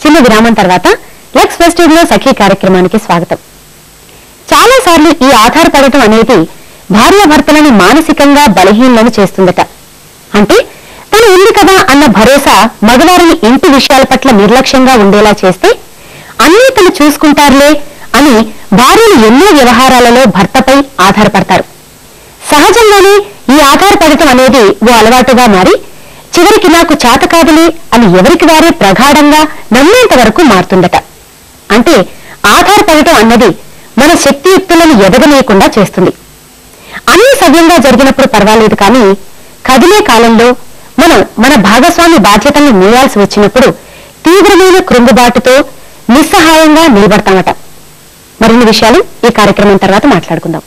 చిన్న విరామం తర్వాత లక్స్ ఫెస్టివ్ లో సఖీ కార్యక్రమానికి స్వాగతం చాలా సార్లు ఈ ఆధారపడటం అనేది భార్యాభర్తలను మానసికంగా బలహీనలను చేస్తుందట అంటే తను ఉంది కదా అన్న భరోసా మగవారిని ఇంటి విషయాల పట్ల నిర్లక్ష్యంగా ఉండేలా చేస్తే అన్నీ తను చూసుకుంటారులే అని భార్యలు ఎన్నో వ్యవహారాలలో భర్తపై ఆధారపడతారు సహజంగానే ఈ ఆధారపడటం అనేది ఓ అలవాటుగా మారి చివరికి నాకు చేత కాదులే అని ఎవరికి వారే ప్రగాఢంగా నమ్మేంత వరకు మారుతుందట అంటే ఆధారపడటం అన్నది మన శక్తియుక్తులను ఎదగనీయకుండా చేస్తుంది అన్ని సవ్యంగా జరిగినప్పుడు పర్వాలేదు కానీ కదిలే కాలంలో మనం మన భాగస్వామి బాధ్యతల్ని మోయాల్సి వచ్చినప్పుడు తీవ్రమైన కృంగుబాటుతో నిస్సహాయంగా నిలబడతామట మరిన్ని విషయాలు ఈ కార్యక్రమం తర్వాత మాట్లాడుకుందాం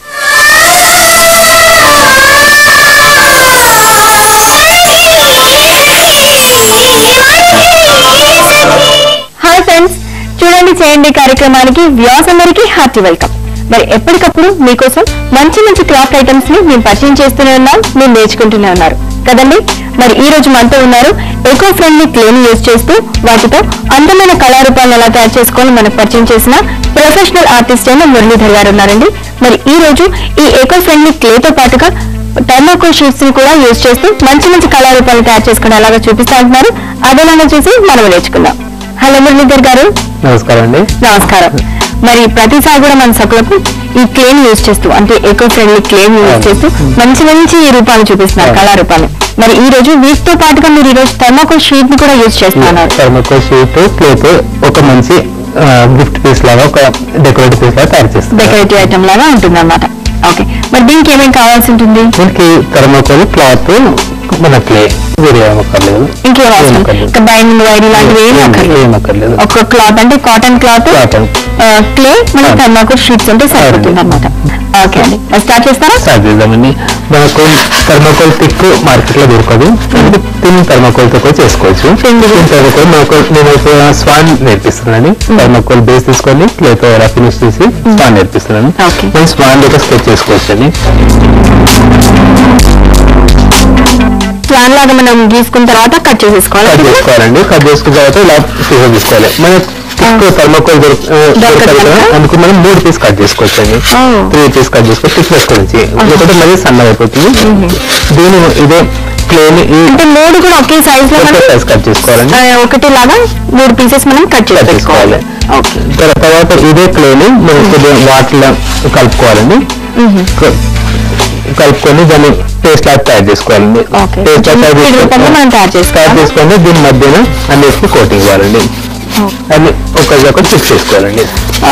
హాయ్ ఫ్రెండ్స్ చూడండి చేయండి కార్యక్రమానికి వ్యాస్ అందరికి హార్టీ వెల్కమ్ మరి ఎప్పటికప్పుడు మీకోసం మంచి మంచి క్రాఫ్ట్ ఐటమ్స్ ని మేము పరిచయం చేస్తూనే ఉన్నాం మీరు నేర్చుకుంటూనే ఉన్నారు కదండి మరి ఈ రోజు మనతో ఉన్నారు ఎకో ఫ్రెండ్లీ క్లేని యూజ్ చేస్తూ వాటితో అందమైన కళారూపాలను ఎలా తయారు చేసుకోవాలో మనకు పరిచయం చేసిన ప్రొఫెషనల్ ఆర్టిస్ట్ అయిన మురళీధర్ గారు ఉన్నారండి మరి ఈ రోజు ఈ ఎకో ఫ్రెండ్లీ క్లేతో పాటుగా థర్మోకోల్ షీట్స్ ని కూడా యూజ్ చేస్తూ మంచి మంచి కళారూపాలను తయారు చేసుకుని అలాగా చూపిస్తా ఉంటున్నారు అదేలాగా చూసి మనం నేర్చుకుందాం హలో మురళీధర్ గారు నమస్కారం అండి నమస్కారం మరి ప్రతిసారి కూడా మన సకులకు ఈ క్లేమ్ యూజ్ చేస్తూ అంటే ఎకో ఫ్రెండ్లీ క్లేమ్ యూజ్ అవును. చేస్తూ మంచి మంచి రూపాలు చూపిస్తున్నారు అవును. కళారూపాలు మరి ఈ రోజు వీటితో పాటుగా మీరు ఈ రోజు థర్మోకోల్ షీట్ ని కూడా యూజ్ చేస్తున్నారు థర్మోకోల్ షీట్ ప్లేట్ ఒక మంచి గిఫ్ట్ పీస్ లాగా ఒక డెకరేటివ్ పీస్ లాగా తయారు చేస్తుంది డెకరేటివ్ ఐటమ్ లాగా ఉంటుంది అన్నమాట ఓకే మరి దీనికి ఏమేమి కావాల్సి ఉంటుంది దీనికి థర్మోకోల్ క్లాత్ మన క్లే వేరే ఏమక్కర్లేదు ఇంకేం అవసరం ఏమక్కర్లేదు. ఇంకా బైండింగ్ వైర్ ఇలాంటివి ఏమీ అక్కర్లేదు ఏమక్కర్లేదు ఒక క్లాత్ అంటే కాటన్ క్లాత్ Cotton. క్లే మన అవును. థర్మాకోల్ షీట్స్ ఉంటే సరిపోతుంది అనమాట ఓకే అండి మరి స్టార్ట్ చేస్తారా స్టార్ట్ చేద్దామండి మనకు థర్మోకోల్ థిక్ మార్కెట్ లో దొరకదు తిన్ థర్మోకోల్ తో కూడా చేసుకోవచ్చు Thin తిన్ థర్మోకోల్ మనకు నేను ఒక స్వాన్ నేర్పిస్తున్నాను థర్మోకోల్ బేస్ తీసుకొని ప్లేట్ ఎలా ఫినిష్ చేసి స్వాన్ నేర్పిస్తున్నాను Okay. మనం స్వాన్ దగ్గర స్కెచ్ చేసుకోవచ్చు అండి ప్లాన్ లాగా మనం గీసుకున్న తర్వాత కట్ చేసేసుకోవాలి కట్ చేసుకోవాలండి కట్ చేసుకున్న తర్వాత ఇలా పీసెస్ తీసుకోవాలి మన థిక్ థర్మోకోల్ దొరకదు కదా అందుకు మనం మూడు పీస్ కట్ చేసుకోవచ్చు అండి Oh. త్రీ పీస్ కట్ చేసుకోవచ్చు థిక్నెస్ గురించి లేకపోతే మళ్ళీ సన్నగా అయిపోతుంది దీని ఇదే ప్లేన్ ఈ అంటే మూడు కూడా ఒకే సైజ్ లో మనం సైజ్ కట్ చేసుకోవాలండి ఆ, ఒకటి లాగా మూడు పీసెస్ మనం కట్ చేసి కట్ పెట్టుకోవాలి చేసుకోవాలి ఓకే తర్వా- తర్వాత ఇదే ప్లేన్ మనం కొద్దిగా వాటిలో కలుపుకోవాలండి క- కలుపుకొని దాన్ని పేస్ట్ లాగా తయారు చేసుకోవాలండి ఓకే పేస్ట్ లాగా తయారు ఈ రూపంలో మనం చేసుకొని తయారు తయారు చేసుకోవాలి చేసుకొని దీని మధ్యన అన్నిటికీ కోటింగ్ ఇవ్వాలండి అన్ని ఒకటి ఒకటి ఫిక్స్ చేసుకోవాలండి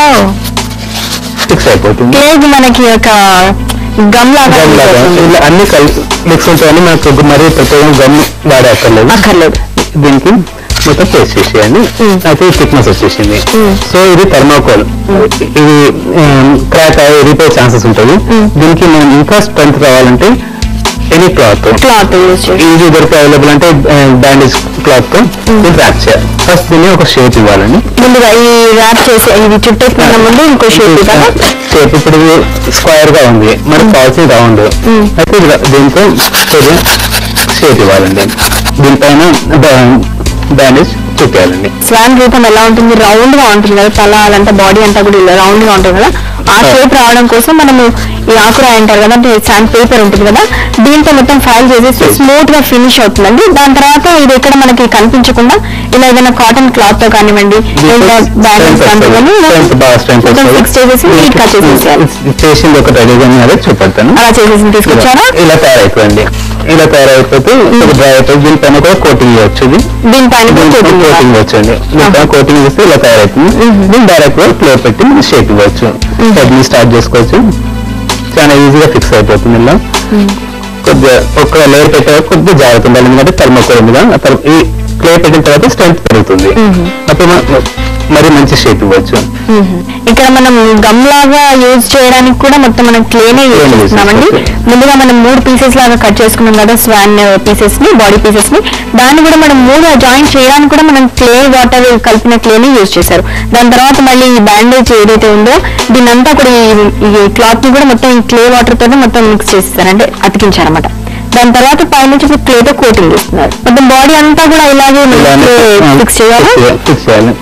ఫిక్స్ అయిపోతుంది క్లేజ్ మనకి ఒక గమ్ లాగా గమ్ లాగా అయిపోతుంది. ఇలా అన్ని కలిసి మిక్స్ ఉంటాయని మనకు మరీ ప్రత్యేకంగా గమ్ వాడే అక్కర్లేదు అక్కర్లేదు దీనికి మొత్తం పేస్ట్ చేసేయండి అయితే థిక్నెస్ వచ్చేసింది సో ఇది థర్మాకోల్ ఇది క్రాక్ రిపేర్ ఛాన్సెస్ ఉంటుంది దీనికి మనం ఇంకా స్ట్రెంత్ కావాలంటే ఎనీ క్లాత్ క్లాత్ యూజ్ చేసి ఈజీ దొరికే అవైలబుల్ అంటే బ్యాండేజ్ క్లాత్ తో దీన్ని ర్యాప్ చేయాలి ఫస్ట్ దీన్ని ఒక షేప్ ఇవ్వాలండి ముందుగా ఈ ర్యాప్ చేసి ఇది చుట్టేసుకున్న ముందు ఇంకో షేప్ ఇవ్వాలి షేప్ ఇప్పుడు ఇది స్క్వేర్ గా ఉంది మనకు కావాల్సిన రౌండ్ అయితే ఇది దీంతో కొద్దిగా షేప్ ఇవ్వాలండి దీనిపైన బ్యాండేజ్ చుట్టేయాలండి స్వాన్ రూపం ఎలా ఉంటుంది రౌండ్ గా ఉంటుంది కదా తల అదంతా బాడీ అంతా కూడా ఇలా రౌండ్ గా ఉంటుంది కదా ఆ షేప్ రావడం కోసం మనము ఈ ఆకురాయి అంటారు కదా అంటే శాండ్ పేపర్ ఉంటుంది కదా దీంతో మొత్తం ఫైల్ చేసేసి స్మూత్ గా ఫినిష్ అవుతుందండి దాని తర్వాత ఇది ఎక్కడ మనకి కనిపించకుండా ఇలా ఏదైనా కాటన్ క్లాత్ తో కానివ్వండి లేదా బ్యాంగిల్స్ కానివ్వండి స్ట్రెంత్ బాగా స్ట్రెంత్ మొత్తం ఫిక్స్ చేసేసి నీట్ గా చేసేసేయాలి చేసింది ఒక రెడీగా ఉన్నది చూపెడతాను అలా చేసేసి తీసుకొచ్చారా ఇలా తయారైపోయింది ఇలా తయారైపోతే ఇది డ్రై అయిపోయి దీనిపైన కూడా కోటింగ్ ఇవ్వచ్చు ఇది దీనిపైన కూడా coating ఇవ్వాలి. కోటింగ్ ఇవ్వచ్చు అండి దీనిపైన కోటింగ్ ఇస్తే ఇలా తయారైతుంది దీన్ని డైరెక్ట్ గా ఫ్లో పెట్టి మనం షేప్ ఇవ్వచ్చు హెడ్ని స్టార్ట్ చేసుకోవచ్చు చాలా ఈజీగా ఫిక్స్ అయిపోతుంది ఇలా కొద్దిగా ఒక లేయర్ పెట్టే కొద్దిగా జాగ్రత్త ఉండాలి ఎందుకంటే థర్మోకోల్ మీద ఆ తర్వా- ఈ క్లే పెట్టిన తర్వాత స్ట్రెంత్ పెరుగుతుంది అప్పుడు మనం మరి మంచి షేప్ ఇవ్వచ్చు ఇక్కడ మనం గమ్ లాగా యూజ్ చేయడానికి కూడా మొత్తం మనం క్లేనే యూజ్ Clay use చేస్తున్నామండి చేసుకోవచ్చు. ముందుగా మనం మూడు పీసెస్ లాగా కట్ చేసుకున్నాం కదా స్వాన్ పీసెస్ ని బాడీ పీసెస్ ని దాన్ని కూడా మనం మూడు జాయిన్ చేయడానికి కూడా మనం క్లే వాటర్ కలిపిన క్లేని యూజ్ చేశారు దాని తర్వాత మళ్ళీ ఈ బ్యాండేజ్ ఏదైతే ఉందో దీని అంతా కూడా ఈ- ఈ క్లాత్ ని కూడా మొత్తం ఈ క్లే వాటర్ తోనే మొత్తం మిక్స్ చేసేసారు అంటే అతికించారన్నమాట దాని తర్వాత పైనుంచి మీరు క్లేతో కోటింగ్ ఇస్తున్నారు మొత్తం బాడీ అంతా కూడా ఇలాగే ఇలానే ఫిక్స్ చేయాలా ఫిక్స్ చేయాలి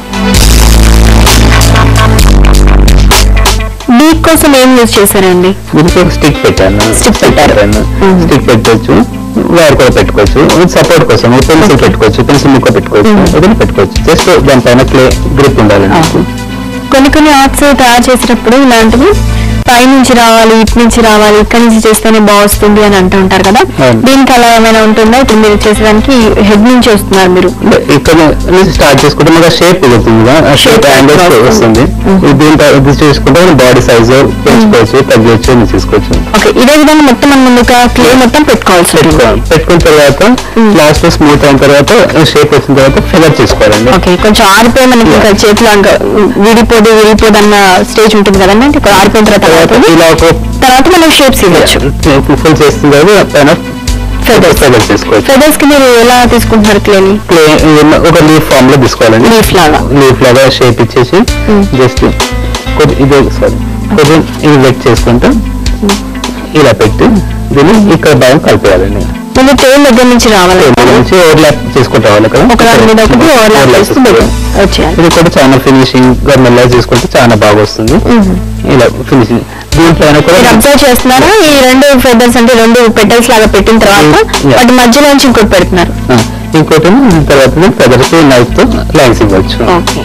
డీప్ కోసం ఏం యూజ్ చేశారండి దీనికి ఒక స్టిక్ పెట్టాను Stick పెట్టారు. మ్మ్. స్టిక్ పెట్టవచ్చు వైర్ కూడా పెట్టుకోవచ్చు సపోర్ట్ కోసం పెన్సిల్ పెట్టుకోవచ్చు పెన్సిల్ ముక్క పెట్టుకోవచ్చు ఏదైనా పెట్టుకోవచ్చు జస్ట్ దానిపైన క్లే గ్రిప్ ఉండాలి నాకు కొన్ని కొన్ని ఆర్ట్స్ తయారు చేసేటప్పుడు ఇలాంటివి పై నుంచి రావాలి ఇటు నుంచి రావాలి ఇక్కడి నుంచి చేస్తేనే బాగుస్తుంది అని అంటూ ఉంటారు కదా అవును. దీనికి అలా ఏమైనా ఉంటుందా ఇప్పుడు మీరు చేసేదానికి హెడ్ నుంచి వస్తున్నారు మీరు ఇక్కడ నుంచి స్టార్ట్ చేసుకుంటే మనకు షేప్ కుదురుతుంది కదా ఆ షేప్ Shape యాంగిల్స్ వస్తుంది. వస్తుంది ఇది దీంట్లో ఇది చేసుకుంటే మనం బాడీ సైజ్ పెంచుకోవచ్చు తగ్గవచ్చు అని తీసుకోవచ్చు ఓకే ఇదే విధంగా మొత్తం మనం ముందుగా క్లే మొత్తం పెట్టుకోవాల్సి ఉంటుంది పెట్టుకోవాలి పెట్టుకున్న తర్వాత లాస్ట్ స్మూత్ అయిన తర్వాత షేప్ వచ్చిన తర్వాత ఫిగర్ చేసుకోవాలండి ఓకే కొంచెం ఆరిపోయి మనకి ఇంకా చేతిలో ఇంకా విడిపోదు విడిపోదు అన్న స్టేజ్ ఉంటుంది కదండి అంటే ఇక్కడ ఆరిపోయిన తర్వాత తర్వాత ఇలా ఒక తర్వాత మనం షేప్స్ ఇవ్వచ్చు ఫుల్ చేస్తుంది కదా పైన Feathers. ఫెదర్ చేసుకోవచ్చు ఫెదర్స్ కి మీరు ఎలా తీసుకుంటున్నారు క్లేని Clay ఏదైనా ఒక లీఫ్ ఫామ్ లో తీసుకోవాలండి Leaf లాగా. లీఫ్ లాగా షేప్ ఇచ్చేసి జస్ట్ కొద్ది ఇది సారీ కొంచెం ఇది వెట్ చేసుకుంటూ ఇలా పెట్టి దీన్ని ఇక్కడ భాగం కలిపేయాలండి ముందు టైం దగ్గర నుంచి రావాలి ఇక్కడ నుంచి ఓవర్లాప్ చేసుకుంటూ రావాలి కదా ఒక దాని మీద ఒకటి ఓవర్లాప్ Overlap చేస్తూ చేసుకోవాలి. దగ్గర వచ్చేయాలి ఇది కూడా చాలా ఫినిషింగ్ గా మెల్లగా చేసుకుంటే చాలా బాగా వస్తుంది ఇలా ఫినిషింగ్ దీంట్లోనే కూడా మీరు అబ్జర్వ్ చేస్తున్నారా ఈ రెండు ఫెదర్స్ అంటే రెండు పెటల్స్ లాగా పెట్టిన తర్వాత Yeah. వాటి మధ్యలో నుంచి ఇంకోటి పెడుతున్నారు ఆ, ఇంకోటి తర్వాత ఫెదర్స్ నైఫ్ తో లైన్స్ ఇవ్వచ్చు ఓకే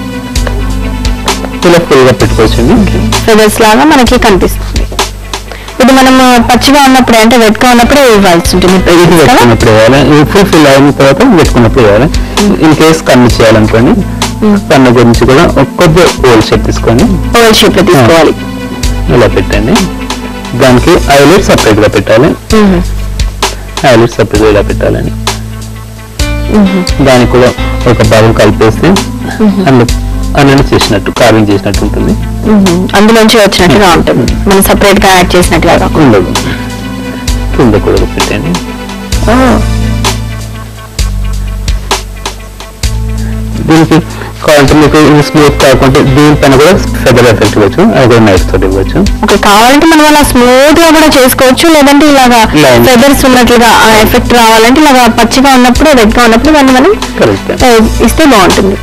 ఇలా ఫుల్ గా పెట్టుకోవచ్చండి ఫెదర్స్ లాగా మనకి కనిపిస్తుంది ఇది మనం పచ్చిగా ఉన్నప్పుడు అంటే వెట్ గా ఉన్నప్పుడే ఇవ్వాల్సి ఉంటుంది ఇది కదా? పెట్టుకున్నప్పుడు వేయాలి ఇది ఫుల్ ఫిల్ అయిన తర్వాత పెట్టుకున్నప్పుడు వేయాలి ఇన్ కేస్ కన్ను చేయాలనుకోండి కన్ను గురించి కూడా ఒక కొద్దిగా ఓల్ షేప్ తీసుకొని ఓవల్ షేప్ లో తీసుకోవాలి ఇలా పెట్టండి దానికి ఐలెట్ సపరేట్ గా పెట్టాలి ఐలెట్ సపరేట్ గా ఇలా పెట్టాలని దానికి కూడా ఒక భాగం కలిపేస్తే అందు అన్నీ చేసినట్టు కార్వింగ్ చేసినట్టు ఉంటుంది మ్మ్. అందులోంచి వచ్చినట్టుగా ఉంటుంది మనం సపరేట్ గా యాడ్ చేసినట్టుగా కాకుండా. ఉండదు కింద కూడా పెట్టండి ఓ, దీనికి కావాలంటే మీకు ఇది స్మూత్ కాకుంటే దీనిపైన కూడా ఫెదర్ ఎఫెక్ట్ ఇవ్వచ్చు అది కూడా నైఫ్ తోటి ఇవ్వచ్చు ఓకే కావాలంటే మనం అలా స్మూత్ గా కూడా చేసుకోవచ్చు లేదంటే ఇలాగా Line. ఫెదర్స్ ఉన్నట్లుగా ఆ ఎఫెక్ట్ రావాలంటే ఇలాగా పచ్చిగా ఉన్నప్పుడు రెడ్ గా ఉన్నప్పుడు దాన్ని మనం కరెక్ట్ ఆ, ఇస్తే బాగుంటుంది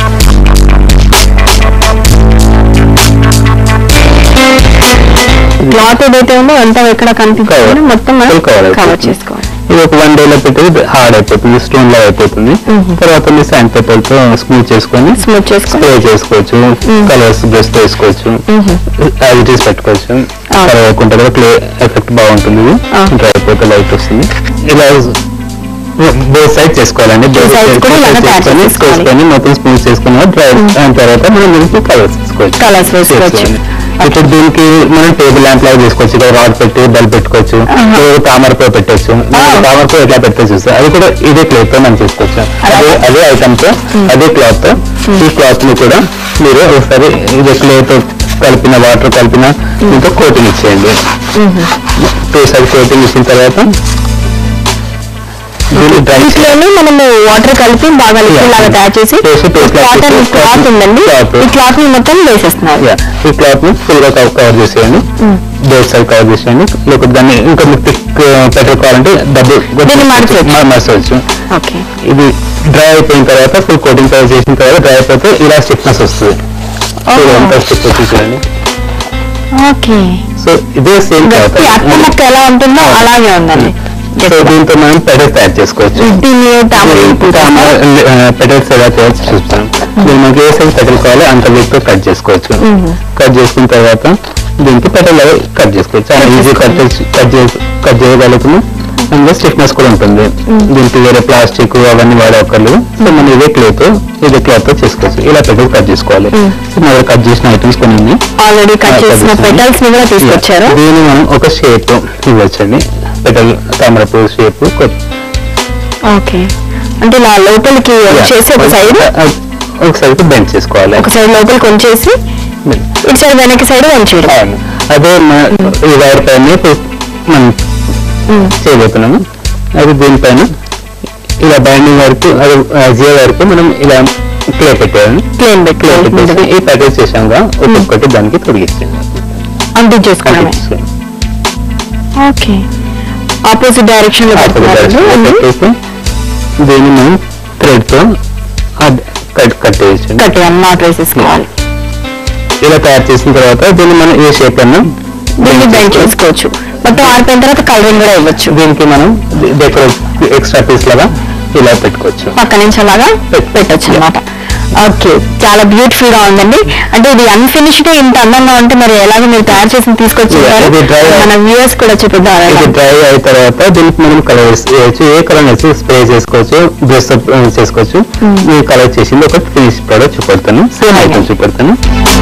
క్లాత్ ఏదైతే ఉందో అంతా ఎక్కడ కనిపించకుండా Cover. మొత్తం మనం Full cover కవర్ అయిపోతుంది. చేసుకోవాలి ఇది ఒక వన్ డే లో పెట్టి హార్డ్ అయిపోతుంది స్టోన్ లా అయిపోతుంది తర్వాత మీ శాండ్ పేపర్ తో స్మూత్ చేసుకొని స్మూత్ చేసుకొని స్ప్రే చేసుకోవచ్చు కలర్స్ బ్రష్ వేసుకోవచ్చు యాజ్ ఇట్ ఈస్ పెట్టుకోవచ్చు Ah. కలర్ అవ్వకుండా కూడా ప్లే ఎఫెక్ట్ బాగుంటుంది Ah. డ్రై అయిపోతే లైట్ వస్తుంది ఇలా బోత్ సైడ్ చేసుకోవాలండి Two Both sides sides కూడా ఇలానే తయారు చేసుకొని చేసుకోవాలి. చేసుకొని మొత్తం స్మూత్ చేసుకున్న డ్రై అయిన తర్వాత మనం దీనికి కలర్స్ వేసుకోవచ్చు Colours వేసుకోవచ్చు. చేసుకోవాలి. ఇప్పుడు దీనికి మనం టేబుల్ ల్యాంప్ లాగా చేసుకోవచ్చు ఇక్కడ రాడ్ పెట్టి బల్బ్ పెట్టుకోవచ్చు లేదా తామరతో పెట్టచ్చు తామరతో ఎట్లా పెట్టచ్చు చూస్తే అది కూడా ఇదే క్లాత్ తో మనం చేసుకోవచ్చు అదే అదే ఐటమ్ తో అదే క్లాత్ తో ఈ క్లాత్ ని కూడా మీరు ఒకసారి ఇది క్లాత్ కలిపిన వాటర్ కలిపిన దీంతో కోటింగ్ ఇచ్చేయండి టూ సైడ్ కోటింగ్ ఇచ్చిన తర్వాత దీన్ని డ్రై వీటిలోనే మనము వాటర్ కలిపి బాగా లిక్విడ్ లాగా తయారు చేసి చేసి paste లాగా క్లాత్ చేసి క్లాత్ ఉందండి cloth. ఈ క్లాత్ ని మొత్తం వేసేస్తున్నారు యా ఈ క్లాత్ ని ఫుల్ గా కవర్ చేసేయండి బోత్ సైడ్ కవర్ చేసేయండి లేకపోతే దాన్ని ఇంకా మీకు థిక్ పెట్రోల్ కావాలంటే డబ్బుల్ దీన్ని మార్చవచ్చు. మార్చవచ్చు ఓకే ఇది డ్రై అయిపోయిన తర్వాత ఫుల్ కోటింగ్ కవర్ చేసిన తర్వాత డ్రై అయిపోతే ఇలా స్టిఫ్నెస్ వస్తుంది Oh. అంతా స్టిఫ్ వచ్చి చూడండి ఓకే సో ఇదే సేమ్ క్లాత్ గట్టి అట్ట ముక్క ఎలా ఉంటుందో అలాగే ఉందండి సో దీంతో మనం పెటల్స్ తయారు చేసుకోవచ్చు దీన్ని తామర పెటల్స్ ఎలా తయారు చూస్తాం దీన్ని మనకి ఏ సైజ్ పెటల్ కావాలో అంత వీక్ కట్ చేసుకోవచ్చు కట్ చేసుకున్న తర్వాత దీనికి పెటల్ కట్ చేసుకోవచ్చు చాలా ఈజీ కట్ కట్ చేసి కట్ చేయగలుగుతున్నాం అందులో స్టిఫ్నెస్ కూడా ఉంటుంది దీనికి వేరే ప్లాస్టిక్ అవన్నీ వాడక్కర్లేదు సో మనం ఇదే క్లాత్ ఇదే క్లాత్ తో చేసుకోవచ్చు ఇలా పెటల్ కట్ చేసుకోవాలి సో మన దగ్గర కట్ చేసిన ఐటమ్స్ కొన్ని ఉన్నాయి ఆల్రెడీ కట్ చేసిన పెటల్స్ ని కూడా తీసుకొచ్చారు దీన్ని మనం ఒక షేప్ ఇవ్వచ్చండి పెటల్ తామరపు షేప్ ఓకే అంటే ఇలా లోపలికి చేసి ఒక సైడ్ ఒక సైడ్ బెండ్ చేసుకోవాలి ఒక సైడ్ లోపలికి ఉంచేసి ఇటు సైడ్ వెనక్కి సైడ్ వంచేయడం అవును. అదే మన ఈ వైర్ పైన ఇప్పుడు మనం చేయబోతున్నాము అది దీనిపైన ఇలా బైండింగ్ వరకు అది జియో వరకు మనం ఇలా క్లే పెట్టేయాలి ప్లేన్ క్లే పెట్టేసి పెట్టుకోవాలి ఈ ప్యాకేజ్ చేసాంగా ఒక్కొక్కటి దానికి తొలగించండి అంటించేసుకోవడమే ఓకే ఆపోజిట్ డైరెక్షన్ లో పెడుతున్నారండి పెట్టేసి దీన్ని మనం థ్రెడ్ తో కట్ కట్ చేయొచ్చు కట్టి నాట్ వేసేసుకోవాలి ఇలా తయారు చేసిన తర్వాత దీన్ని మనం ఏ షేప్ అన్నా దీన్ని బెండ్ చేసుకోవచ్చు మొత్తం ఆరిపోయిన తర్వాత కలరింగ్ కూడా ఇవ్వచ్చు దీనికి మనం డెకరేట్ ఎక్స్ట్రా పీస్ లాగా ఇలా పెట్టుకోవచ్చు పక్క నుంచి అలాగా పెట్టొచ్చు అనమాట ఓకే చాలా బ్యూటిఫుల్ గా ఉందండి అంటే ఇది అన్ఫినిష్డ్ ఇంత అందంగా ఉంటే మరి ఎలాగో మీరు తయారు చేసి తీసుకొచ్చి Yeah, ఉంటారు. ఇది dry- మన వ్యూవర్స్ కూడా చూపిద్దాం ఇది ఎలా. డ్రై అయిన తర్వాత దీనికి మనం కలర్ వేసుకోవచ్చు ఏ కలర్ వేసి స్ప్రే చేసుకోవచ్చు డ్రెస్ చేసుకోవచ్చు ఈ కలర్ చేసింది ఒక ఫినిష్ ప్రోడక్ట్ చూపెడతాను సేమ్ ఐటమ్ చూపెడతాను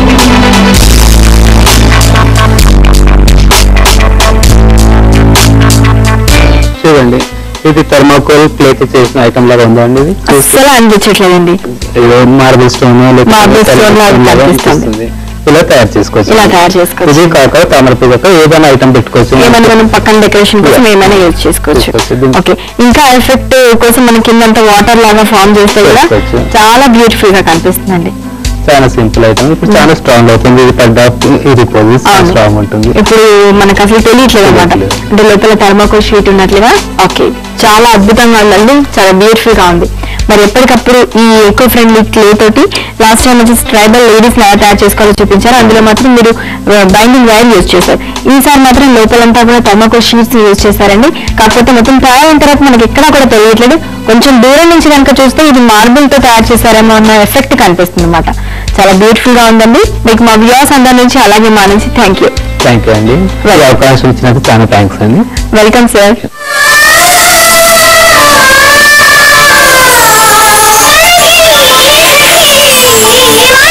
చూడండి ఇది థర్మాకోల్ ప్లేట్ చేసిన ఐటమ్ లాగా ఉందా అండి ఇది అస్సలు అనిపించట్లేదండి మార్బుల్ స్టోన్ Marble stone లాగా కనిపిస్తుంది. ఇలా తయారు చేసుకోవచ్చు ఇలా తయారు చేసుకోవచ్చు. ఇది కాక తామర పూజక ఏదైనా ఐటమ్ పెట్టుకోవచ్చు ఏమైనా మనం పక్కన డెకరేషన్ కోసం Yeah. ఏమైనా యూజ్ చేసుకోవచ్చు చేసుకోవచ్చు. దీన్ని- ఓకే ఇంకా ఎఫెక్ట్ కోసం మన కిందంతా వాటర్ లాగా ఫామ్ చేస్తే కూడా చేసుకోవచ్చు. చాలా బ్యూటిఫుల్ గా కనిపిస్తుందండి చాలా సింపుల్ ఐటమ్ ఇప్పుడు చాలా స్ట్రాంగ్ అవుతుంది ఇది పడ్డ ఇది పోదు అవును. స్ట్రాంగ్ ఉంటుంది ఇప్పుడు మనకు అసలు తెలియట్లేదు అనమాట తెలియట్లేదు. అంటే లోపల థర్మాకోల్ షీట్ ఉన్నట్లుగా ఓకే చాలా అద్భుతంగా ఉందండి చాలా బ్యూటిఫుల్ గా ఉంది మరి ఎప్పటికప్పుడు ఈ ఎకో ఫ్రెండ్లీ క్లే తోటి లాస్ట్ టైం వచ్చేసి ట్రైబల్ లేడీస్ ఎలా తయారు చేసుకోవాలో చూపించారు అందులో మాత్రం మీరు బైండింగ్ వైర్ యూజ్ చేశారు ఈసారి మాత్రం లోపలంతా కూడా థర్మాకోల్ షీట్స్ యూజ్ చేశారండి కాకపోతే మొత్తం తయారైన తర్వాత మనకి ఎక్కడా కూడా తెలియట్లేదు కొంచెం దూరం నుంచి కనుక చూస్తే ఇది మార్బుల్ తో తయారు చేశారేమో అన్న ఎఫెక్ట్ కనిపిస్తుంది అనమాట చాలా బ్యూటిఫుల్ గా ఉందండి మీకు మా వ్యూస్ అందరి నుంచి అలాగే మా నుంచి థ్యాంక్ యూ థ్యాంక్ యూ అండి ఈ అవకాశం ఇచ్చినందుకు చాలా థ్యాంక్స్ అండి వెల్కమ్ సార్ Thank you.